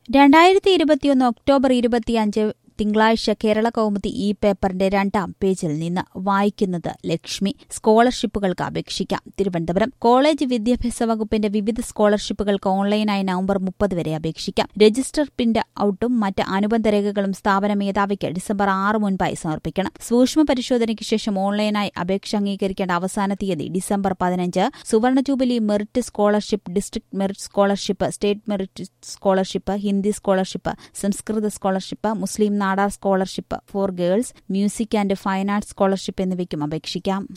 രണ്ടായിരത്തി ഇരുപത്തിയൊന്ന് ഒക്ടോബർ ഇരുപത്തിയഞ്ച് തിങ്കളാഴ്ച കേരള കൗമുദി ഈ പേപ്പറിന്റെ രണ്ടാം പേജിൽ നിന്ന് വായിക്കുന്നത് ലക്ഷ്മി സ്കോളർഷിപ്പുകൾക്ക് അപേക്ഷിക്കാം തിരുവനന്തപുരം കോളേജ് വിദ്യാഭ്യാസ വകുപ്പിന്റെ വിവിധ സ്കോളർഷിപ്പുകൾക്ക് ഓൺലൈനായി നവംബർ മുപ്പത് വരെ അപേക്ഷിക്കാം രജിസ്റ്റർ പ്രിന്റ് ഔട്ടും മറ്റ് അനുബന്ധ രേഖകളും സ്ഥാപന മേധാവിക്ക് ഡിസംബർ ആറ് മുൻപായി സമർപ്പിക്കണം സൂക്ഷ്മ പരിശോധനയ്ക്ക് ശേഷം ഓൺലൈനായി അപേക്ഷ അംഗീകരിക്കേണ്ട അവസാന തീയതി ഡിസംബർ പതിനഞ്ച് സുവർണ jubilee merit scholarship district merit scholarship state merit scholarship Hindi scholarship സംസ്കൃത scholarship Muslim Nadar scholarship for girls music and fine arts scholarship എന്നിവയ്ക്കും അപേക്ഷിക്കാം